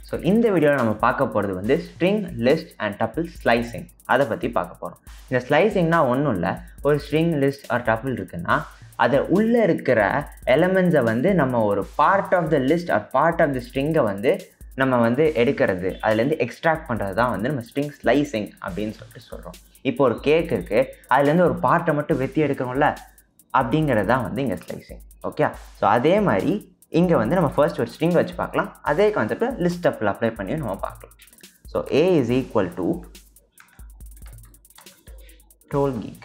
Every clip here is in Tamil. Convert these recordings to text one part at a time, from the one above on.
ஸோ இந்த வீடியோவில் நம்ம பார்க்க போகிறது வந்து string list and tuple slicing அதை பற்றி பார்க்க போகிறோம் இந்த ஸ்லைசிங்னா ஒன்றும் இல்லை ஒரு ஸ்ட்ரிங் லிஸ்ட் ஆர் டப்பிள் இருக்குன்னா அதை உள்ளே இருக்கிற எலமெண்ட்ஸை வந்து நம்ம ஒரு part of the list or part of the ஸ்ட்ரிங்கை வந்து நம்ம வந்து எடுக்கிறது அதுலேருந்து எக்ஸ்ட்ராக்ட் பண்ணுறது தான் வந்து நம்ம ஸ்ட்ரிங் ஸ்லைசிங் அப்படின்னு சொல்லிட்டு சொல்கிறோம் இப்போ ஒரு கேக் இருக்குது அதுலேருந்து ஒரு பார்ட்டை மட்டும் வெட்டி எடுக்கிறோம்ல அப்படிங்கிறது தான் வந்து இங்கே ஸ்லைசிங் ஓகே ஸோ அதே மாதிரி இங்கே வந்து நம்ம ஃபர்ஸ்ட் ஒரு ஸ்ட்ரிங் வச்சு பார்க்கலாம் அதே கான்செப்டை லிஸ்ட் அப்பில் அப்ளை பண்ணி நம்ம பார்க்கலாம் so A is equal to troll geek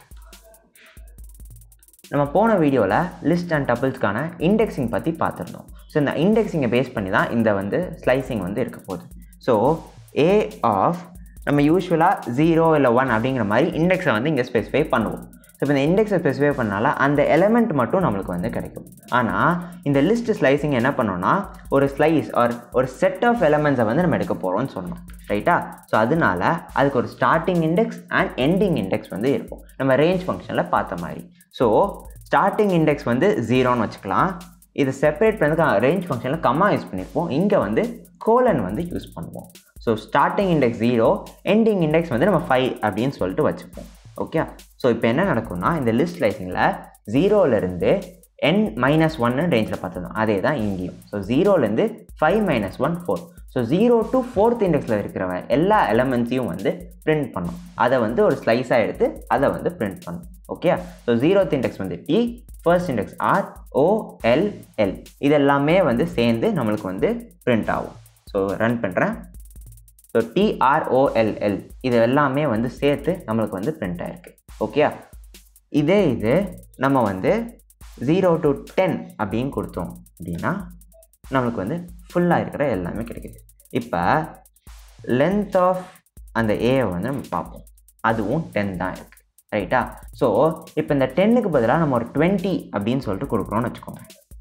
நம்ம போன வீடியோவில் லிஸ்ட் அண்ட் டபிள்ஸ்க்கான இண்டெக்ஸிங் பற்றி பார்த்துருந்தோம் ஸோ இந்த இண்டெக்ஸிங்கை பேஸ் பண்ணி தான் இந்த வந்து ஸ்லைசிங் வந்து இருக்க போகுது ஸோ ஏ ஆஃப் நம்ம யூஸ்வலாக ஜீரோ இல்லை ஒன் அப்படிங்கிற மாதிரி இண்டெக்ஸை வந்து இங்கே ஸ்பெசிஃபை பண்ணுவோம் ஸோ இப்போ இந்த இண்டெக்ஸை ஸ்பெசிஃபை பண்ணால அந்த எலமெண்ட் மட்டும் நம்மளுக்கு வந்து கிடைக்கும் ஆனால் இந்த லிஸ்ட் ஸ்லைசிங் என்ன பண்ணோம்னா ஒரு ஸ்லைஸ் ஆர் ஒரு செட் ஆஃப் எலமெண்ட்ஸை வந்து நம்ம எடுக்க போகிறோம்னு சொன்னோம் ரைட்டா ஸோ அதனால அதுக்கு ஒரு starting index and ending index வந்து இருக்கும் நம்ம ரேஞ்ச் ஃபங்க்ஷனில் பார்த்த மாதிரி ஸோ ஸ்டார்டிங் இண்டெக்ஸ் வந்து ஜீரோன்னு வச்சுக்கலாம் இதை செப்பரேட் பண்ணுறதுக்கு ரேஞ்ச் ஃபங்க்ஷனில் கம்மா யூஸ் பண்ணியிருப்போம் இங்கே வந்து கோலன் வந்து யூஸ் பண்ணுவோம் so starting index zero ending index வந்து நம்ம ஃபைவ் அப்படின்னு சொல்லிட்டு வச்சுப்போம் ஓகே ஸோ இப்போ என்ன நடக்கும்னா இந்த லிஸ்ட் லைசிங்கில் ஜீரோலேருந்து என் மைனஸ் ஒன்னு ரேஞ்சில் பார்த்துருந்தோம் அதே தான் இங்கேயும் ஸோ ஜீரோலேருந்து five minus one four so zero to fourth இண்டெக்ஸில் இருக்கிற எல்லா எலமெண்ட்ஸையும் வந்து பிரிண்ட் பண்ணும் அதை வந்து ஒரு ஸ்லைஸாக எடுத்து அதை வந்து பிரிண்ட் பண்ணும் ஓகே ஸோ ஜீரோத் இண்டெக்ஸ் வந்து T first index R O L L இது எல்லாமே வந்து சேர்ந்து நம்மளுக்கு வந்து பிரிண்ட் ஆகும் ஸோ ரன் பண்ணுறேன் ஸோ டிஆர்ஓஎல்எல் இது எல்லாமே வந்து சேர்த்து நம்மளுக்கு வந்து பிரிண்ட் ஆகிருக்கு ஓகே இதே இது நம்ம வந்து ஜீரோ டு டென் அப்படின்னு கொடுத்தோம் அப்படின்னா நம்மளுக்கு வந்து ஃபுல்லாக இருக்கிற எல்லாமே கிடைக்குது இப்போ லென்த் ஆஃப் அந்த ஏவை வந்து நம்ம பார்ப்போம் அதுவும் டென் தான் இருக்குது ரைட்டா ஸோ இப்போ இந்த டென்னுக்கு பதிலாக நம்ம ஒரு டுவெண்ட்டி அப்படின்னு சொல்லிட்டு கொடுக்குறோன்னு வச்சுக்கோங்க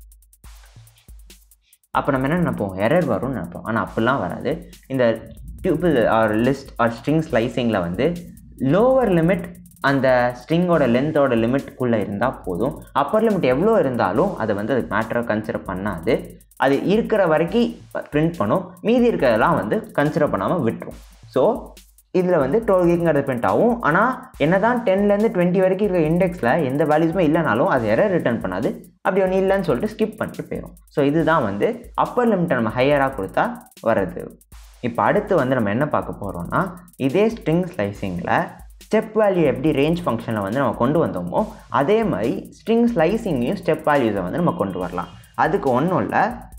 அப்போ நம்ம என்ன நினைப்போம் எரர் வரும்னு நினைப்போம் ஆனால் அப்படிலாம் வராது இந்த tuple or list or string ஸ்லைசிங்கில் வந்து லோவர் லிமிட் அந்த ஸ்ட்ரிங்கோட லென்த்தோட லிமிட்குள்ளே இருந்தால் போதும் அப்பர் லிமிட் எவ்வளோ இருந்தாலும் அதை வந்து அது மேட்டராக கன்சிடர் பண்ணாது அது இருக்கிற வரைக்கும் பிரிண்ட் பண்ணும் மீதி இருக்கிறதெல்லாம் வந்து கன்சிடர் பண்ணாமல் விட்டுரும் ஸோ இதில் வந்து டுவெல் கேக்குங்கிறது பிரிண்ட் ஆகும் ஆனால் என்ன தான் டென்லேருந்து டுவெண்ட்டி வரைக்கும் இருக்கிற இண்டெக்ஸில் எந்த வேல்யூஸுமே இல்லைனாலும் அது எரர் ரிட்டர்ன் பண்ணாது அப்படி ஒன்று இல்லைன்னு சொல்லிட்டு ஸ்கிப் பண்ணிட்டு போயிடும் ஸோ இதுதான் வந்து அப்பர் லிமிட்டை நம்ம ஹையராக கொடுத்தா வர்றது இப்போ அடுத்து வந்து நம்ம என்ன பார்க்க போகிறோம்னா இதே ஸ்ட்ரிங் ஸ்லைசிங்கில் ஸ்டெப் வேல்யூ எப்படி ரேஞ்ச் ஃபங்க்ஷனில் வந்து நம்ம கொண்டு வந்தோமோ அதே மாதிரி ஸ்ட்ரிங் ஸ்லைசிங்கையும் ஸ்டெப் வேல்யூஸை வந்து நம்ம கொண்டு வரலாம் அதுக்கு ஒன்றும் இல்லை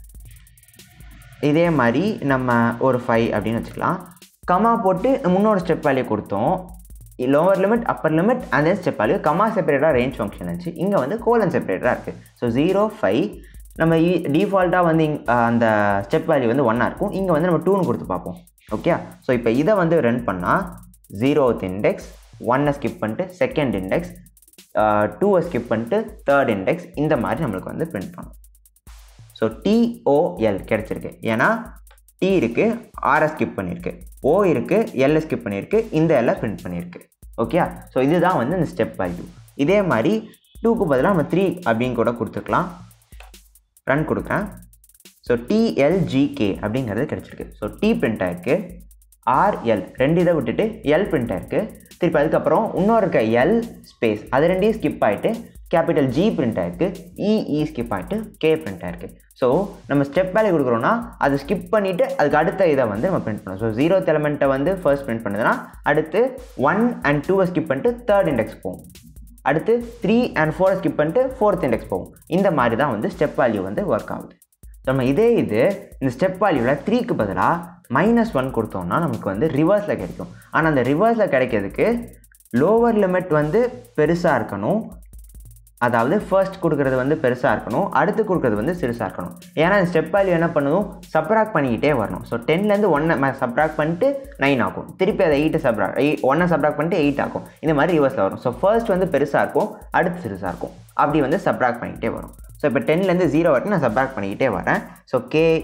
இதே மாதிரி நம்ம ஒரு ஃபைவ் அப்படின்னு வச்சுக்கலாம் கமா போட்டு முன்னோட ஸ்டெப் வேல்யூ கொடுத்தோம் lower limit upper limit and then step value comma செப்பரேட்டாக ரேஞ்ச் ஃபங்க்ஷன் இருந்துச்சு இங்கே வந்து கோலன் செப்பரேட்டாக இருக்குது ஸோ ஜீரோ ஃபைவ் நம்ம டிஃபால்ட்டாக வந்து இங் அந்த ஸ்டெப் வேல்யூ வந்து ஒன்னாக இருக்கும் இங்கே வந்து நம்ம டூன்னு கொடுத்து பார்ப்போம் ஓகே ஸோ இப்போ இதை வந்து ரன் பண்ணால் ஜீரோத் இண்டெக்ஸ் ஒன்னை ஸ்கிப் பண்ணிட்டு செகண்ட் இண்டெக்ஸ் டூவை ஸ்கிப் பண்ணிட்டு தேர்ட் இண்டெக்ஸ் இந்த மாதிரி நம்மளுக்கு வந்து பிரிண்ட் பண்ணும் ஸோ டிஓஎல் கிடச்சிருக்கு ஏன்னா டி இருக்குது ஆரை ஸ்கிப் பண்ணியிருக்கு ஓ இருக்குது எல்லை ஸ்கிப் பண்ணியிருக்கு இந்த எல்லை பிரிண்ட் பண்ணியிருக்கு ஓகே ஸோ இதுதான் வந்து இந்த ஸ்டெப் வேல்யூ இதே மாதிரி டூக்கு பதிலாக நம்ம த்ரீ அப்படின்னு கூட கொடுத்துக்கலாம் ரன் கொடுக்குறேன் ஸோ டிஎல்ஜிகே அப்படிங்கிறது கிடச்சிருக்கு ஸோ டி பிரிண்ட் ஆயிருக்கு ஆர்எல் ரெண்டு இதை விட்டுட்டு எல் பிரிண்ட் ஆயிருக்கு திருப்பி அதுக்கப்புறம் இன்னொரு இருக்க எல் ஸ்பேஸ் அது ரெண்டையும் ஸ்கிப் ஆகிட்டு கேபிட்டல் ஜி பிரிண்ட் ஆயிருக்கு இஇ ஸ்கிப் ஆகிட்டு கே பிரிண்ட் ஆயிருக்கு ஸோ நம்ம ஸ்டெப் வேல்யூ கொடுக்குறோன்னா அது ஸ்கிப் பண்ணிவிட்டு அதுக்கு அடுத்த இதை வந்து நம்ம பிரிண்ட் பண்ணோம் ஸோ ஜீரோ எலமெண்ட்டை வந்து ஃபர்ஸ்ட் பிரிண்ட் பண்ணுதுன்னா அடுத்து ஒன் அண்ட் டூவை ஸ்கிப் பண்ணிட்டு தேர்ட் இண்டெக்ஸ் போகும் அடுத்து த்ரீ அண்ட் ஃபோரை ஸ்கிப் பண்ணிட்டு ஃபோர்த் இண்டெக்ஸ் போகும் இந்த மாதிரி தான் வந்து ஸ்டெப் வேல்யூ வந்து ஒர்க் ஆகுது நம்ம இதே இது இந்த ஸ்டெப் வேல்யூவில் த்ரீக்கு பதிலாக மைனஸ் ஒன் கொடுத்தோம்னா நமக்கு வந்து ரிவர்ஸில் கிடைக்கும் ஆனால் அந்த ரிவர்ஸில் கிடைக்கிறதுக்கு லோவர் லிமிட் வந்து பெருசாக இருக்கணும் அதாவது ஃபர்ஸ்ட் கொடுக்குறது வந்து பெருசாக இருக்கணும் அடுத்து கொடுக்குறது வந்து சிறுசாக இருக்கணும் ஏன்னா இந்த ஸ்டெப் வேல்யூ என்ன பண்ணுவோம் சப்ராக்ட் பண்ணிக்கிட்டே வரணும் ஸோ டென்லேருந்து ஒன்னை சப்ராக்ட் பண்ணிட்டு நைன் ஆகும் திருப்பி அதை எயிட்டை சப்ராக்ட் எய் ஒன்னை சப்ராக்ட் பண்ணிட்டு எயிட் ஆகும் இந்த மாதிரி ரிவர்ஸில் வரும் ஸோ ஃபர்ஸ்ட் வந்து பெருசாக இருக்கும் அடுத்து சிறுசாக இருக்கும் அப்படி வந்து சப்ராக்ட் பண்ணிக்கிட்டே வரும் ஸோ இப்போ டென்லேருந்து ஜீரோ வரைக்கும் நான் சப்ராக்ட் பண்ணிக்கிட்டே வரேன் ஸோ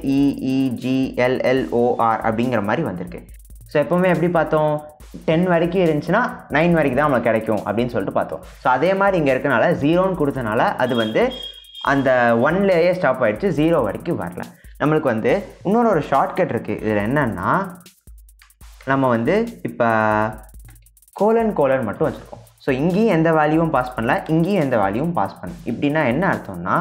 கேஇஇஜிஎல்எல்ஓஆர் அப்படிங்கிற மாதிரி வந்திருக்கு ஸோ எப்போவுமே எப்படி பார்த்தோம் டென் வரைக்கும் இருந்துச்சுன்னா நைன் வரைக்கும் தான் நம்மளுக்கு கிடைக்கும் அப்படின்னு சொல்லிட்டு பார்த்தோம் ஸோ அதே மாதிரி இங்கே இருக்கனால ஜீரோன்னு கொடுத்தனால அது வந்து அந்த ஒன்லேயே ஸ்டாப் ஆகிடுச்சு ஜீரோ வரைக்கும் வரல நம்மளுக்கு வந்து இன்னொரு ஒரு ஷார்ட்கட் இருக்குது இதில் என்னென்னா நம்ம வந்து இப்போ கோலன் கோலன் மட்டும் வச்சுருக்கோம் ஸோ இங்கேயும் எந்த வேல்யூவும் பாஸ் பண்ணல இங்கேயும் எந்த வேல்யூவும் பாஸ் பண்ணல இப்படின்னா என்ன அர்த்தம்னா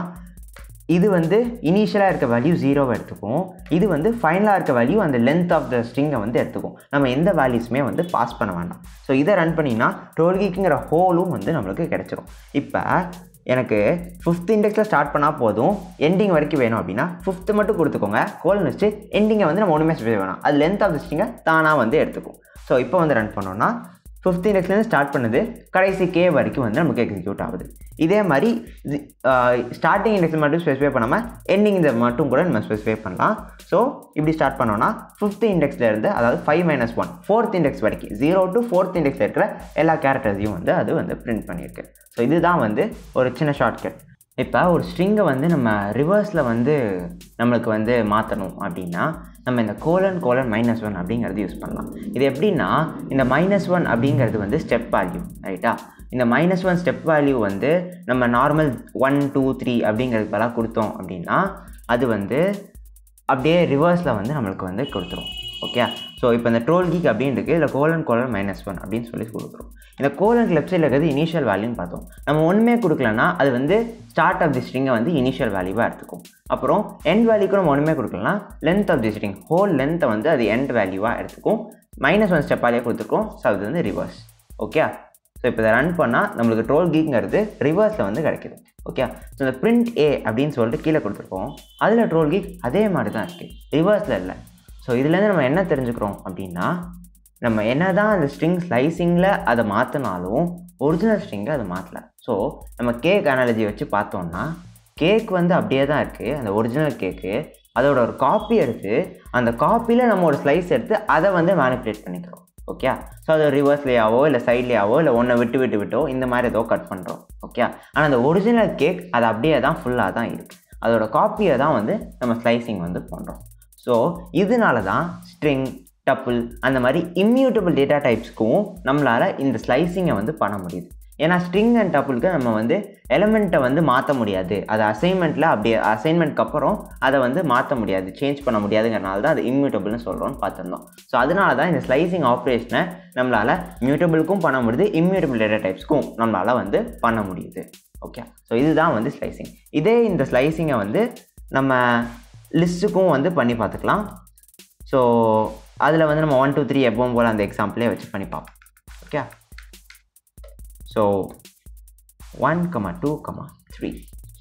இது வந்து இனிஷியலாக இருக்க வேல்யூ ஜீரோவை எடுத்துக்கும் இது வந்து ஃபைனலாக இருக்க வேல்யூ அந்த லென்த் ஆஃப் த ஸ்ட்ரிங்கை வந்து எடுத்துக்கும் நம்ம எந்த வேல்யூஸுமே வந்து பாஸ் பண்ண வேண்டாம் ஸோ இதை ரன் பண்ணினா டோல்கிக்குங்கிற ஹோலும் வந்து நம்மளுக்கு கிடச்சிரும் இப்போ எனக்கு ஃபிஃப்த் இண்டெக்ஸில் ஸ்டார்ட் பண்ணால் போதும் எண்டிங் வரைக்கும் வேணும் அப்படின்னா ஃபிஃப்த்து மட்டும் கொடுத்துக்கோங்க கோலன் வச்சு எண்டிங்கை வந்து நம்ம ஒன்றுமே ஸ்பெசிஃபை வேணாம் அது லென்த் ஆஃப் த ஸ்ட்ரிங்கை தானாக வந்து எடுத்துக்கும் ஸோ இப்போ வந்து ரன் பண்ணோன்னா ஃபிஃப்த் இண்டெக்ஸ்லேருந்து ஸ்டார்ட் பண்ணுது கடைசி கே வரைக்கும் வந்து நமக்கு எக்ஸிக்யூட் ஆகுது இதே மாதிரி ஸ்டார்டிங் இண்டெக்ஸ் மட்டும் ஸ்பெசிஃபை பண்ணாமல் எண்டிங் இதை மட்டும் கூட நம்ம ஸ்பெசிஃபை பண்ணலாம் ஸோ இப்படி ஸ்டார்ட் பண்ணோன்னா ஃபிஃப்த் இண்டெக்ஸ்லேருந்து அதாவது five minus one fourth index வரைக்கும் ஜீரோ டு ஃபோர்த் இண்டெக்ஸில் இருக்கிற எல்லா கேரக்டர்ஸையும் வந்து அது வந்து பிரிண்ட் பண்ணியிருக்கு ஸோ இதுதான் வந்து ஒரு சின்ன ஷார்ட்கட் இப்போ ஒரு ஸ்ட்ரிங்கை வந்து நம்ம ரிவர்ஸில் வந்து நம்மளுக்கு வந்து மாற்றணும் அப்படின்னா நம்ம இந்த கோலன் கோலன் மைனஸ் ஒன் அப்படிங்கிறது யூஸ் பண்ணலாம் இது எப்படின்னா இந்த மைனஸ் ஒன் அப்படிங்கிறது வந்து ஸ்டெப் வேல்யூ ரைட்டா இந்த மைனஸ் ஒன் ஸ்டெப் வேல்யூ வந்து நம்ம நார்மல் ஒன் டூ த்ரீ அப்படிங்கிறதுக்கு பதிலாக கொடுத்தோம் அப்படின்னா அது வந்து அப்படியே ரிவர்ஸில் வந்து நம்மளுக்கு வந்து கொடுத்துரும் ஓகே ஸோ இப்போ இந்த ட்ரோல் கீக் அப்படின்னு இருக்குது இதில் கோலன் கோலன் மைனஸ் ஒன் அப்படின்னு சொல்லி கொடுக்குறோம் இந்த கோலன் லெஃப்ட் சைடில் இருக்கிறது இனிஷியல் வேல்யூன்னு பார்த்தோம் நம்ம ஒன்றுமே கொடுக்கலன்னா அது வந்து ஸ்டார்ட் ஆஃப் தி ஸ்ட்ரிங்கை வந்து இனிஷியல் வேல்யூவாக எடுத்துக்கும் அப்புறம் எண்ட் வேல்யூக்கு நம்ம ஒன்றுமே கொடுக்கலனா length of the string whole லென்த்தை வந்து அது எண்ட் வேல்யூவாக எடுத்துக்கும் மைனஸ் ஒன் ஸ்டெப்பாலேயே கொடுத்துருக்கோம் ஸோ அது வந்து ரிவர்ஸ் ஓகே ஸோ இப்போ இதை ரன் பண்ணால் நம்மளுக்கு ட்ரோல் கீக்ங்கிறது ரிவர்ஸில் வந்து கிடைக்குது ஓகே ஸோ இந்த பிரிண்ட் ஏ அப்படின்னு சொல்லிட்டு கீழே கொடுத்துருக்கோம் அதில் ட்ரோல் கீக் அதே மாதிரி தான் இருக்குது ரிவர்ஸில் இல்லை ஸோ இதுலேருந்து நம்ம என்ன தெரிஞ்சுக்கிறோம் அப்படின்னா நம்ம என்ன தான் அந்த ஸ்ட்ரிங் ஸ்லைசிங்கில் அதை மாற்றினாலும் ஒரிஜினல் ஸ்ட்ரிங்கை அதை மாற்றல ஸோ நம்ம கேக் அனாலஜி வச்சு பார்த்தோம்னா கேக் வந்து அப்படியே தான் இருக்குது அந்த ஒரிஜினல் கேக்கு அதோட ஒரு காப்பி எடுத்து அந்த காப்பியில் நம்ம ஒரு ஸ்லைஸ் எடுத்து அதை வந்து மேனிப்புலேட் பண்ணிக்கிறோம் ஓகே ஸோ அது ரிவர்ஸ்லேயாவோ இல்லை சைட்லேயாவோ இல்லை ஒன்றை விட்டு விட்டு விட்டோ இந்த மாதிரி ஏதோ கட் பண்ணுறோம் ஓகே ஆனால் அந்த ஒரிஜினல் கேக் அது அப்படியே தான் ஃபுல்லாக தான் இருக்குது அதோட காப்பியை தான் வந்து நம்ம ஸ்லைசிங் வந்து பண்ணுறோம் ஸோ இதனால தான் ஸ்ட்ரிங் டப்புள் அந்த மாதிரி இம்மியூட்டபிள் டேட்டா டைப்ஸ்க்கும் நம்மளால் இந்த ஸ்லைசிங்கை வந்து பண்ண முடியுது ஏன்னா ஸ்ட்ரிங் அண்ட் டப்புளுக்கு நம்ம வந்து எலமெண்ட்டை வந்து மாற்ற முடியாது அது அசைன்மெண்ட்டில் அப்படியே அசைன்மெண்ட்க்கு அப்புறம் அதை வந்து மாற்ற முடியாது சேஞ்ச் பண்ண முடியாதுங்கிறனால தான் அது இம்யூட்டபிள்னு சொல்கிறோம்னு பார்த்துருந்தோம் ஸோ அதனால தான் இந்த ஸ்லைசிங் ஆப்ரேஷனை நம்மளால் மியூட்டபிளுக்கும் பண்ண முடியுது இம்யூட்டபிள் டேட்டா டைப்ஸ்க்கும் நம்மளால் வந்து பண்ண முடியுது ஓகே ஸோ இதுதான் வந்து ஸ்லைசிங் இதே இந்த ஸ்லைசிங்கை வந்து நம்ம லிஸ்ட்டுக்கும் வந்து பண்ணி பார்த்துக்கலாம் ஸோ அதில் வந்து நம்ம ஒன் டூ த்ரீ எப்பவும் போல் அந்த எக்ஸாம்பிளே வச்சு பண்ணி பார்ப்போம் okay so one comma two comma three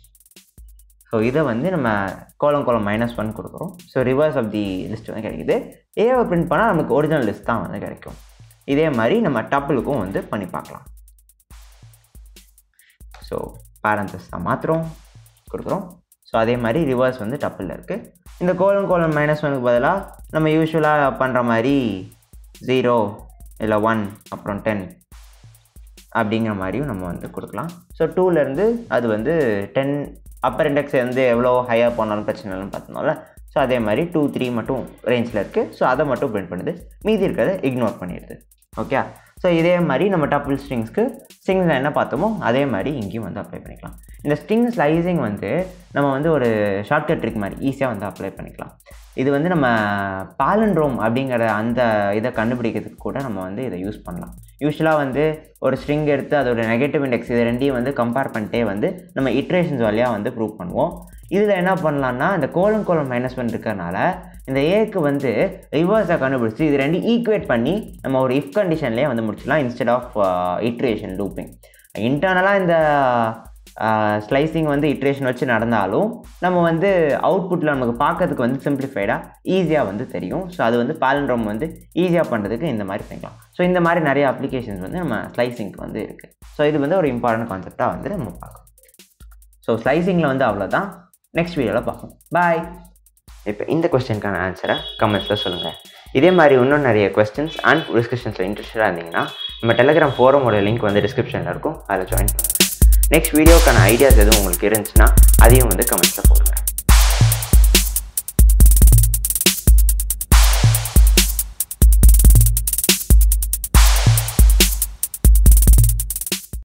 so இதை வந்து நம்ம கோலம் கோலம் மைனஸ் ஒன் கொடுக்குறோம் so reverse of the list வந்து கிடைக்குது ஏவை பிரிண்ட் பண்ணால் நமக்கு ஒரிஜினல் லிஸ்ட் தான் வந்து கிடைக்கும் இதே மாதிரி நம்ம டப்புளுக்கும் வந்து பண்ணி பார்க்கலாம் ஸோ பேரந்தஸ் தான் மாத்திரம் கொடுக்குறோம் ஸோ அதே மாதிரி ரிவர்ஸ் வந்து டப்பில் இருக்குது இந்த கோலம் கோலம் மைனஸ் ஒனுக்கு பதிலாக நம்ம யூஸ்வலாக பண்ணுற மாதிரி ஜீரோ இல்லை ஒன் அப்புறம் டென் அப்படிங்கிற மாதிரியும் நம்ம வந்து கொடுக்கலாம் ஸோ டூலேருந்து அது வந்து டென் அப்பர் இண்டெக்ஸ் வந்து எவ்வளோ ஹையாக போனாலும் பிரச்சனை இல்லைன்னு பார்த்தோம்ல ஸோ அதே மாதிரி டூ த்ரீ மட்டும் ரேஞ்சில் இருக்குது ஸோ அதை மட்டும் பிரிண்ட் பண்ணுது மீதி இருக்கிறத இக்னோர் பண்ணிடுது ஓகே ஸோ இதே மாதிரி நம்ம டப்புள் ஸ்ட்ரிங்ஸ்க்கு ஸ்ட்ரிங்ஸில் என்ன பார்த்தோமோ அதே மாதிரி இங்கேயும் வந்து அப்ளை பண்ணிக்கலாம் இந்த ஸ்ட்ரிங் ஸ்லைசிங் வந்து நம்ம வந்து ஒரு ஷார்ட்கட் ட்ரிக் மாதிரி ஈஸியாக வந்து அப்ளை பண்ணிக்கலாம் இது வந்து நம்ம பாலன்ட்ரோம் அப்படிங்கிற அந்த இதை கண்டுபிடிக்கிறதுக்கு கூட நம்ம வந்து இதை யூஸ் பண்ணலாம் யூஸ்வலாக வந்து ஒரு ஸ்ட்ரிங் எடுத்து அதோட நெகட்டிவ் இண்டெக்ஸ் இது ரெண்டையும் வந்து கம்பேர் பண்ணிட்டே வந்து நம்ம இட்ரேஷன்ஸ் வழியாக வந்து ப்ரூவ் பண்ணுவோம் இதில் என்ன பண்ணலான்னா இந்த கோலம் கோலம் மைனஸ் ஒன் இருக்கிறனால இந்த ஏக்கு வந்து ரிவர்ஸை கண்டுபிடிச்சி இது ரெண்டு ஈக்குவேட் பண்ணி நம்ம ஒரு இஃப் கண்டிஷன்லேயே வந்து முடிச்சிடலாம் இன்ஸ்டெட் ஆஃப் இட்ரேஷன் லூப்பிங் இன்டர்னலாக இந்த ஸ்லைசிங் வந்து இட்ரேஷன் வச்சு நடந்தாலும் நம்ம வந்து அவுட்புட்டில் நமக்கு பார்க்கறதுக்கு வந்து சிம்பிளிஃபைடாக ஈஸியாக வந்து தெரியும் ஸோ அது வந்து பாலண்ட்ரோம் வந்து ஈஸியாக பண்ணுறதுக்கு இந்த மாதிரி பண்ணிக்கலாம் ஸோ இந்த மாதிரி நிறைய அப்ளிகேஷன்ஸ் வந்து நம்ம ஸ்லைசிங்க்கு வந்து இருக்குது ஸோ இது வந்து ஒரு இம்பார்ட்டன்ட் கான்செப்டாக வந்து நம்ம பார்க்கலாம் ஸோ ஸ்லைசிங்கில் வந்து அவ்வளோதான் நெக்ஸ்ட் வீடியோவில் பார்ப்போம் பாய் இப்போ இந்த கொஸ்டினுக்கான ஆன்சரை கமெண்ட்ஸில் சொல்லுங்கள் இதே மாதிரி இன்னும் நிறைய கொஸ்டின்ஸ் அண்ட் டிஸ்கஷன்ஸில் இன்ட்ரெஸ்டடாக இருந்தீங்கன்னா நம்ம டெலகிராம் ஃபோரமோட லிங்க் வந்து டிஸ்கிரிப்ஷனில் இருக்கும் அதில் ஜாயின் பண்ணுங்கள் நெக்ஸ்ட் வீடியோக்கான ஐடியாஸ் எதுவும் உங்களுக்கு இருந்துச்சுன்னா அதையும் வந்து கமெண்ட்ஸில் போடுங்க